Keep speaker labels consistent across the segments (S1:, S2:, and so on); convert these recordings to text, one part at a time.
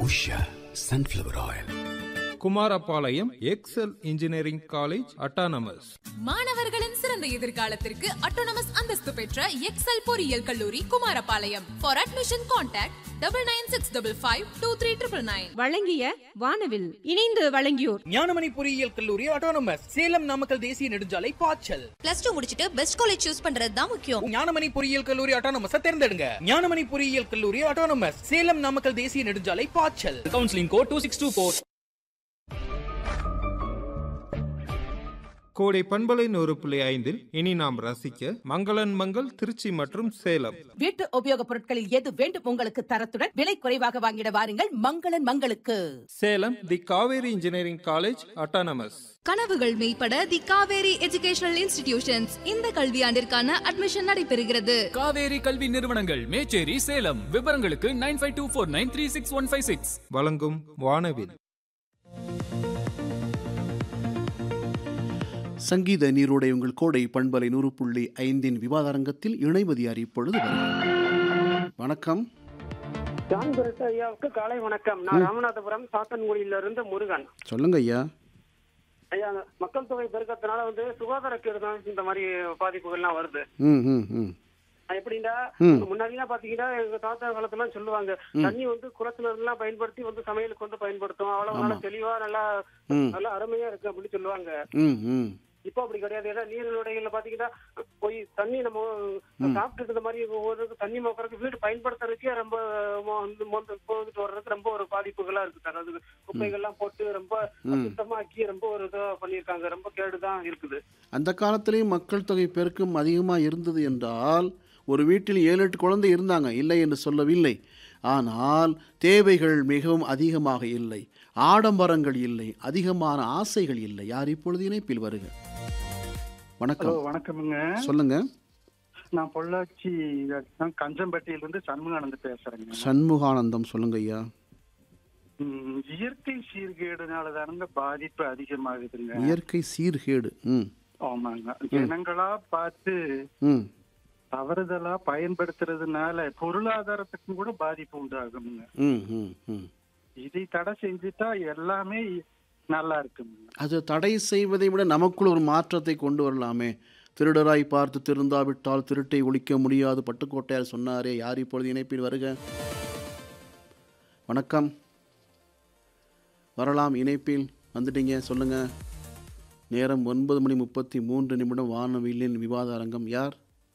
S1: Usha sunflower oil
S2: Kumarapalayam Excel engineering college autonomous
S3: மாணவர்களின் சிறந்த எதிர்காலத்திற்கு அட்டோனமஸ் அந்தஸ்து பெற்ற எக்ஸல் பொறியியல் கல்லூரி Kumarapalayam for admission contact double nine six double five two three triple nine
S4: வழங்கிய வானவில் இணைந்து வழங்கியோர்
S5: ஞானமணி பொறியியல் கல்லூரி ஆட்டோனமஸ் சேலம் நாமக்கல் தேசிய நெடுஞ்சாலை பாய்ச்சல்
S6: பிளஸ் டூ முடிச்சிட்டு பெஸ்ட் காலேஜ் சூஸ் பண்றது தான் முக்கியம்
S5: ஞானமணி பொறியியல் கல்லூரி ஆட்டோனமஸ் தேர்ந்தெடுங்க ஞானமணி பொறியியல் கல்லூரி ஆட்டோனமஸ் சேலம் நாமக்கல் தேசிய நெடுஞ்சாலை பாய்ச்சல் counselling code two six two four
S2: Kodai பண்பலை நூறு புள்ளி ஐந்தில் இனி நாம் ரசிக்க மங்களன் மங்கள் திருச்சி மற்றும் சேலம்
S7: வீட்டு உபயோகப் பொருட்களில் எது வேண்டும் உங்களுக்கு தரத்துடன் விலை குறைவாக வாங்கிட வாருங்கள் மங்களன் மங்களுக்கு
S2: Salem the Kaveri engineering college autonomous
S6: கனவுகள் மெய்ப்பட தி காவேரி எஜுகேஷனல் இன்ஸ்டிடியூஷன்ஸ் இந்த கல்வியாண்டிற்கான அட்மிஷன் நடைபெறுகிறது
S8: காவேரி கல்வி நிறுவனங்கள் மேச்சேரி சேலம் விவரங்களுக்கு nine five two four nine three six one five six
S2: வழங்கும் வானவில்
S9: சங்கீத நீரோடை உங்கள் கோடை பண்பலை நூறு புள்ளி ஐந்தின் விவாதாரங்கத்தில் இணைவது யார் இப்பொழுது வருகிறது. வணக்கம்
S10: ஜான் குருட்டு ஐயாவுக்கு காலை வணக்கம் நான் ராமநாதபுரம் சாத்தன்குடியிலிருந்து முருகன்
S9: சொல்லுங்க ஐயா
S10: ஐயா மக்கள் தொகை பெருக்கத்தினால வந்து சுகாதாரக்கேடு தான் இந்த மாதிரி பாதிப்புகள்லாம் வருது
S9: ம் ம் ம்
S10: எப்படின்னா
S9: ம்.
S10: முன்னாடிலாம் பாத்தீங்கன்னா எங்க தாத்தா காலத்துல சொல்லுவாங்க தண்ணி வந்து குளத்துல எல்லாம் பயன்படுத்தி வந்து சமையலுக்கு வந்து பயன்படுத்தும் அவ்வளவு நல்லா தெளிவா நல்லா
S9: ம்.
S10: நல்லா அருமையா இருக்கு அப்படின்னு சொல்லுவாங்க
S9: ம் ம்
S10: இப்போ அப்படி கிடையாது ஏன்னா நீர்நிலைகள்ல பாத்தீங்கன்னா போய் தண்ணி நம்ம சாப்பிட்டுட்டு இந்த மாதிரி ஒவ்வொரு தண்ணி மோக்கறதுக்கு வீடு பயன்படுத்துறதுக்கே ரொம்ப மோ- வந்து மோந்து போந்துட்டு வர்றதுக்கு ரொம்ப ஒரு பாதிப்புகளா இருக்கு சார் அது குப்பைகள்லாம் போட்டு ரொம்ப சுத்தமாக்கி ரொம்ப ஒரு இதா பண்ணியிருக்காங்க ரொம்ப கேடுதான் இருக்குது
S9: அந்த காலத்திலேயும் மக்கள் தொகை பெருக்கம் அதிகமாக இருந்தது என்றால் ஒரு வீட்டில் ஏழு எட்டு குழந்தை இருந்தாங்க இல்லை என்று சொல்லவில்லை ஆனால் தேவைகள் மிகவும் அதிகமாக இல்லை ஆடம்பரங்கள் இல்லை அதிகமான ஆசைகள் இல்லை யார் இப்பொழுது இணைப்பில் வருக வணக்கம்
S11: வணக்கமுங்க
S9: சொல்லுங்க
S11: நான் பொள்ளாச்சி தான் கஞ்சம்பட்டியிலிருந்து சண்முகானந்த் பேசுறேங்க
S9: சண்முகானந்தம் சொல்லுங்க ஐயா
S11: ம், இயற்கை சீர்கேடுனால தானுங்க பாதிப்பு அதிகமாகுதுங்க
S9: இயற்கை சீர்கேடு ம்
S11: ஆமாங்க ஜனங்களா பார்த்து
S9: ம்
S11: தவறுதலா பயன்படுத்துறதுனால பொருளாதாரத்துக்கும் கூட பாதிப்பு உண்டாகுங்க
S9: ம் ம் ம்
S11: இதை தடை செஞ்சுட்டா எல்லாமே நல்லா இருக்குங்க
S9: அது தடை செய்வதை விட நமக்குள் ஒரு மாற்றத்தை கொண்டு வரலாமே திருடராய் பார்த்து திருந்தாவிட்டால் திருட்டை ஒழிக்க முடியாது பட்டுக்கோட்டையார் சொன்னாரே யார் இப்பொழுது இணைப்பில் வருக வணக்கம் வரலாம் இணைப்பில் வந்துட்டீங்க சொல்லுங்க நேரம் ஒன்பது மணி முப்பத்தி மூன்று நிமிடம் வானவில்லின் விவாத அரங்கம் யார்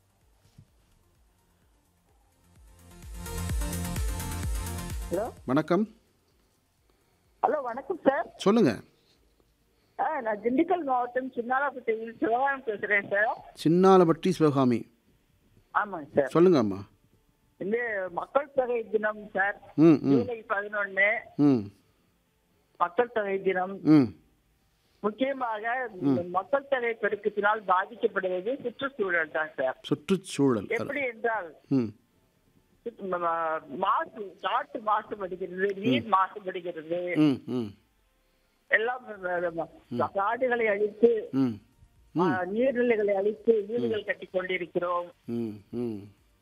S10: ஹலோ
S9: வணக்கம்
S10: ஹலோ வணக்கம் சார்
S9: சொல்லுங்க
S10: நான் திண்டுக்கல் மாவட்டம் சின்னாலாப்பட்டியில் சிவகாரம் பேசுறேன் சார்
S9: சின்னாலப்பட்டி சிவகாமி
S10: ஆமாங்க சார்
S9: சொல்லுங்க அம்மா
S10: இந்த மக்கள் தொகை தினம் சார்
S9: ம் ம்
S10: ஜூலை பதினொன்னு
S9: ம்
S10: மக்கள் தொகை தினம்
S9: ம்
S10: முக்கியமாக இந்த மக்கள் தொகை பெருக்கத்தினால் பாதிக்கப்படுவது சுற்றுச்சூழல் தான் சார்
S9: சுற்றுச்சூழல்
S10: எப்படி என்றால்
S9: ம்
S10: சுற்று- ம- மாசு காற்று மாசுபடுகிறது நீர் மாசுபடுகிறது
S9: ம் ம்
S10: எல்லாம் ம- ம- காடுகளை அழித்து
S9: ம்
S10: ஆ, நீர்நிலைகளை அழித்து வீடுகள் கட்டி கொண்டிருக்கிறோம்
S9: ம் ம்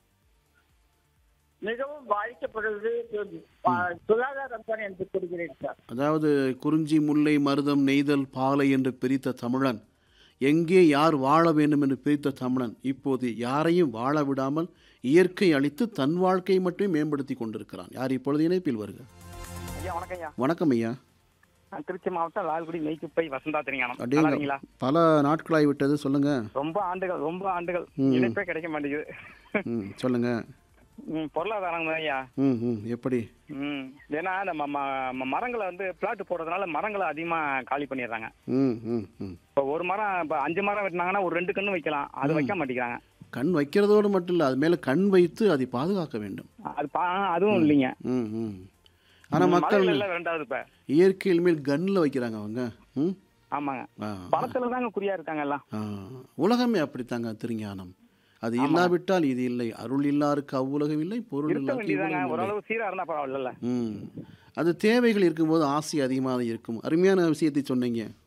S10: மிகவும் பாதிக்கப்படுவது ஆ, சுகாதாரம் தான் என்று கூறுகிறேன் சார்
S9: அதாவது குறிஞ்சி முல்லை மருதம் நெய்தல் பாலை என்று பிரித்த தமிழன் எங்கே யார் வாழ வேண்டும் என்று பிரித்த தமிழன் இப்போது யாரையும் வாழ விடாமல் இயற்கை அளித்து தன் வாழ்க்கையை மட்டுமே மேம்படுத்தி கொண்டிருக்கிறான் யார் இப்பொழுது இணைப்பில் வருக
S10: ஐயா வணக்கம் ஐயா
S9: வணக்கம் ஐயா
S10: நான் திருச்சி மாவட்டம் லால்குடி மெய்க்குப்பை வசந்தா திருஞானம் நல்லா
S9: அடேங்க
S10: இருக்கீங்களா?
S9: பல நாட்களாகி விட்டது சொல்லுங்க
S10: ரொம்ப ஆண்டுகள் ரொம்ப ஆண்டுகள்
S9: ம்.
S10: இணைப்பே கிடைக்க மாட்டேங்குது
S9: ம் சொல்லுங்க
S10: ம், பொருளாதாரம் தான் ஐயா
S9: ம் ம் எப்படி
S10: ம் ஏன்னா நம்ம ம- ம- மரங்களை வந்து பிளாட் போடுறதுனால மரங்களை அதிகமா காலி பண்ணிடுறாங்க
S9: ம் ம் ம்
S10: இப்போ ஒரு மரம் இப்போ அஞ்சு மரம் வெட்டினாங்கன்னா ஒரு ரெண்டு கன்று வைக்கலாம் அது வைக்க மாட்டேங்கிறாங்க
S9: கண் வைக்கிறதோடு மட்டும் இல்லை அது மேலே கண் வைத்து அதை பாதுகாக்க வேண்டும்
S10: அது பா அதுவும் இல்லைங்க
S9: ம் ம் ஆனால் மக்கள்
S10: மலையில எல்லாம் ரெண்டாவது இப்ப
S9: இயற்கையில் மேல் கன்னில் வைக்கிறாங்க அவங்க ம்
S10: ஆமாங்க
S9: ஆ
S10: பணத்துல தாங்க குறியா இருக்காங்க எல்லாம்
S9: ஆ, உலகமே அப்படித்தாங்க திருஞானம் அது இல்லாவிட்டால் இது இல்லை அருள் இல்லாருக்கு அவ்வுலகம் இல்லை பொருள்
S10: இருக்க
S9: இல்லாருக்கு
S10: வேண்டியதாங்க
S9: இவ்வுலகம் இல்லை.
S10: ஓரளவு சீரா இருந்தா பரவாயில்ல
S9: ம் அது தேவைகள் இருக்கும்போது ஆசை அதிகமாக இருக்கும் அருமையான விஷயத்தை சொன்னீங்க